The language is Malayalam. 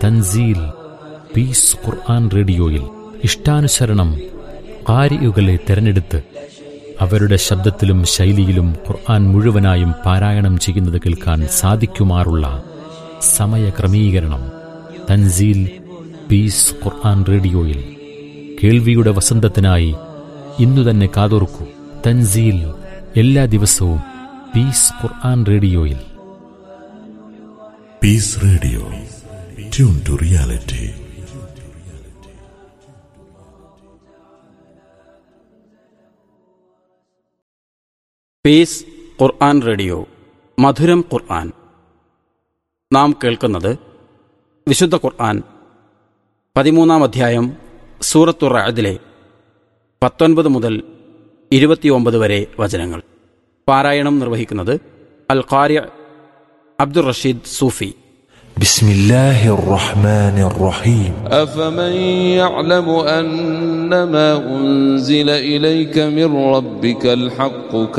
തൻസീൽ പീസ് ഖുർആൻ റേഡിയോയിൽ ഇഷ്ടാനുസരണം കാരിയുകളെ തെരഞ്ഞെടുത്ത് അവരുടെ ശബ്ദത്തിലും ശൈലിയിലും ഖുർആൻ മുഴുവനായും പാരായണം ചെയ്യുന്നത് കേൾക്കാൻ സാധിക്കുമാറുള്ള സമയക്രമീകരണം തൻസീൽ പീസ് ഖുർആൻ റേഡിയോയിൽ കേൾവിയുടെ വസന്തത്തിനായി ഇന്നു തന്നെ കാതോർക്കൂ തൻസീൽ എല്ലാ ദിവസവും പീസ് ഖുർആൻ റേഡിയോയിൽ peace radio tune to reality peace Quran radio മധുരം ഖുർആൻ നാം കേൾക്കുന്നത് വിശുദ്ധ ഖുർആൻ പതിമൂന്നാം അധ്യായം സൂറത്തു റഅദിലെ പത്തൊൻപത് മുതൽ ഇരുപത്തിയൊമ്പത് വരെ വചനങ്ങൾ പാരായണം നിർവഹിക്കുന്നത് അൽ ഖാര്യ അബ്ദുർ റഷീദ് സൂഫി بسم الله الرحمن الرحيم أفمن يعلم أنما أنزل إليك من ربك الحق